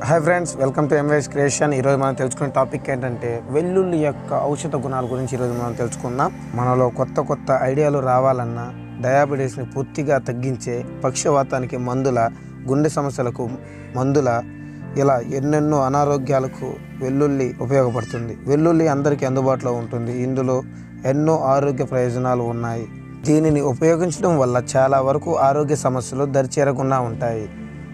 hi friends welcome to MS creation ఈరోజు మనం తెలుసుకునే టాపిక్ ఏంటంటే వెల్లుల్లి యొక్క ఔషధ గుణాల గురించి ఈరోజు మనం తెలుసుకుందాం మనలో కొత్త కొత్త ఐడియాలు రావాలన్నా డయాబెటీస్ని పూర్తిగా తగ్గించే పక్షవాతానికి మందుల గుండె సమస్యలకు మందుల ఇలా ఎన్నెన్నో అనారోగ్యాలకు వెల్లుల్లి ఉపయోగపడుతుంది వెల్లుల్లి అందరికీ అందుబాటులో ఉంటుంది ఇందులో ఎన్నో ఆరోగ్య ప్రయోజనాలు ఉన్నాయి దీనిని ఉపయోగించడం వల్ల చాలా వరకు ఆరోగ్య సమస్యలు దరిచేరకుండా ఉంటాయి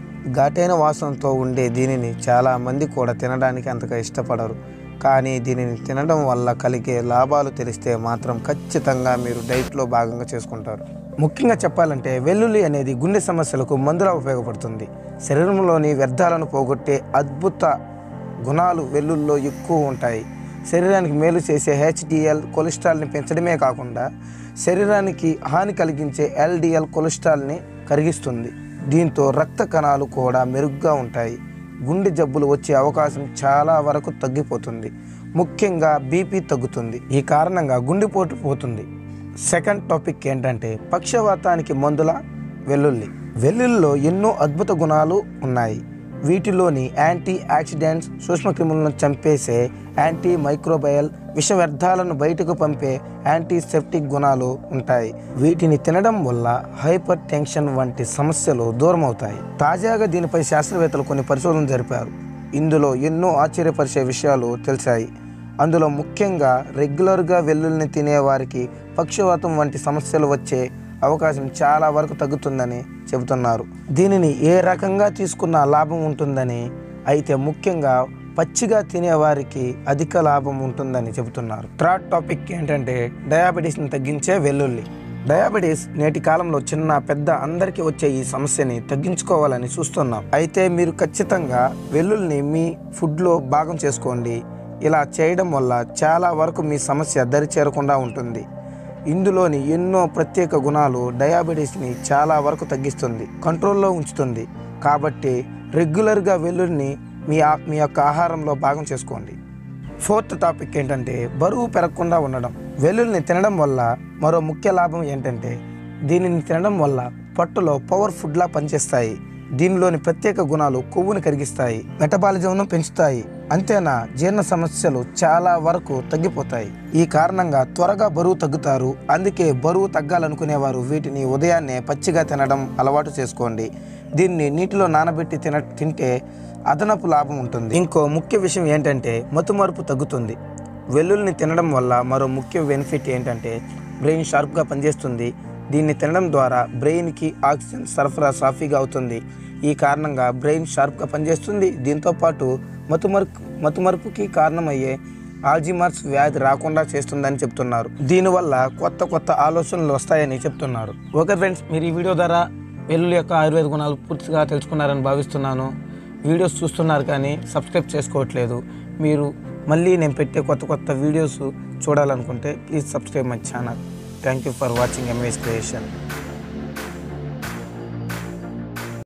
ఘాటైన వాసనతో ఉండే దీనిని చాలా మంది కూడా తినడానికి అంతగా ఇష్టపడరు కానీ దీనిని తినడం వల్ల కలిగే లాభాలు తెలిస్తే మాత్రం ఖచ్చితంగా మీరు డైట్లో భాగంగా చేసుకుంటారు ముఖ్యంగా చెప్పాలంటే వెల్లుల్లి అనేది గుండె సమస్యలకు మందులా ఉపయోగపడుతుంది శరీరంలోని వ్యర్థాలను పోగొట్టే అద్భుత గుణాలు వెల్లుల్లో ఎక్కువ ఉంటాయి శరీరానికి మేలు చేసే హెచ్డిఎల్ కొలెస్ట్రాల్ని పెంచడమే కాకుండా శరీరానికి హాని కలిగించే ఎల్డిఎల్ కొలెస్ట్రాల్ని కరిగిస్తుంది దీంతో రక్త కణాలు కూడా మెరుగ్గా ఉంటాయి గుండె జబ్బులు వచ్చే అవకాశం చాలా వరకు తగ్గిపోతుంది ముఖ్యంగా బీపీ తగ్గుతుంది ఈ కారణంగా గుండెపోటు పోతుంది సెకండ్ టాపిక్ ఏంటంటే పక్షవాతానికి మందుల వెల్లుల్లి వెల్లుల్లిలో ఎన్నో అద్భుత గుణాలు ఉన్నాయి వీటిలోని యాంటీ ఆక్సిడెంట్స్ సూక్ష్మక్రిములను చంపేసే యాంటీ మైక్రోబయల్ విష వ్యర్థాలను బయటకు పంపే యాంటీసెప్టిక్ గుణాలు ఉంటాయి వీటిని తినడం వల్ల హైపర్ టెన్షన్ వంటి సమస్యలు దూరం అవుతాయి తాజాగా దీనిపై శాస్త్రవేత్తలు కొన్ని పరిశోధనలు జరిపారు ఇందులో ఎన్నో ఆశ్చర్యపరిచే విషయాలు తెలిసాయి అందులో ముఖ్యంగా రెగ్యులర్గా వెల్లుల్లిని తినే వారికి పక్షవాతం వంటి సమస్యలు వచ్చే అవకాశం చాలా వరకు తగ్గుతుందని చెబుతున్నారు దీనిని ఏ రకంగా తీసుకున్న లాభం ఉంటుందని అయితే ముఖ్యంగా పచ్చిగా తినేవారికి అధిక లాభం ఉంటుందని చెబుతున్నారు థర్డ్ టాపిక్ ఏంటంటే డయాబెటీస్ని తగ్గించే వెల్లుల్లి డయాబెటీస్ నేటి కాలంలో చిన్న పెద్ద అందరికీ వచ్చే ఈ సమస్యని తగ్గించుకోవాలని చూస్తున్నాం అయితే మీరు ఖచ్చితంగా వెల్లుల్ని మీ ఫుడ్లో భాగం చేసుకోండి ఇలా చేయడం వల్ల చాలా వరకు మీ సమస్య దరి చేరకుండా ఉంటుంది ఇందులోని ఎన్నో ప్రత్యేక గుణాలు డయాబెటీస్ని చాలా వరకు తగ్గిస్తుంది కంట్రోల్లో ఉంచుతుంది కాబట్టి రెగ్యులర్గా వెల్లుల్ని మీ ఆ- మీ యొక్క ఆహారంలో భాగం చేసుకోండి ఫోర్త్ టాపిక్ ఏంటంటే బరువు పెరగకుండా ఉండడం వెల్లుల్ని తినడం వల్ల మరో ముఖ్య లాభం ఏంటంటే దీనిని తినడం వల్ల పొట్టలో పవర్ ఫుడ్లా పనిచేస్తాయి దీనిలోని ప్రత్యేక గుణాలు కొవ్వుని కరిగిస్తాయి మెటబాలిజంను పెంచుతాయి అంతేనా జీర్ణ సమస్యలు చాలా వరకు తగ్గిపోతాయి ఈ కారణంగా త్వరగా బరువు తగ్గుతారు అందుకే బరువు తగ్గాలనుకునేవారు వీటిని ఉదయాన్నే పచ్చిగా తినడం అలవాటు చేసుకోండి దీన్ని నీటిలో నానబెట్టి తిన తింటే అదనపు లాభం ఉంటుంది ఇంకో ముఖ్య విషయం ఏంటంటే మతుమరుపు తగ్గుతుంది వెల్లుల్లిని తినడం వల్ల మరో ముఖ్య బెనిఫిట్ ఏంటంటే బ్రెయిన్ షార్ప్గా పనిచేస్తుంది దీన్ని తినడం ద్వారా బ్రెయిన్కి ఆక్సిజన్ సరఫరా సాఫీగా అవుతుంది ఈ కారణంగా బ్రెయిన్ షార్ప్గా పనిచేస్తుంది దీంతోపాటు మతుమరుపు మతుమరుపుకి కారణమయ్యే ఆల్జిమర్స్ వ్యాధి రాకుండా చేస్తుందని చెప్తున్నారు దీనివల్ల కొత్త కొత్త ఆలోచనలు వస్తాయని చెప్తున్నారు ఓకే ఫ్రెండ్స్ మీరు ఈ వీడియో ద్వారా వెల్లుల్లి యొక్క ఆయుర్వేద గుణాలు పూర్తిగా తెలుసుకున్నారని భావిస్తున్నాను వీడియోస్ చూస్తున్నారు కానీ సబ్స్క్రైబ్ చేసుకోవట్లేదు మీరు మళ్ళీ నేను పెట్టే కొత్త కొత్త వీడియోస్ చూడాలనుకుంటే please subscribe my channel thank you for watching MS creation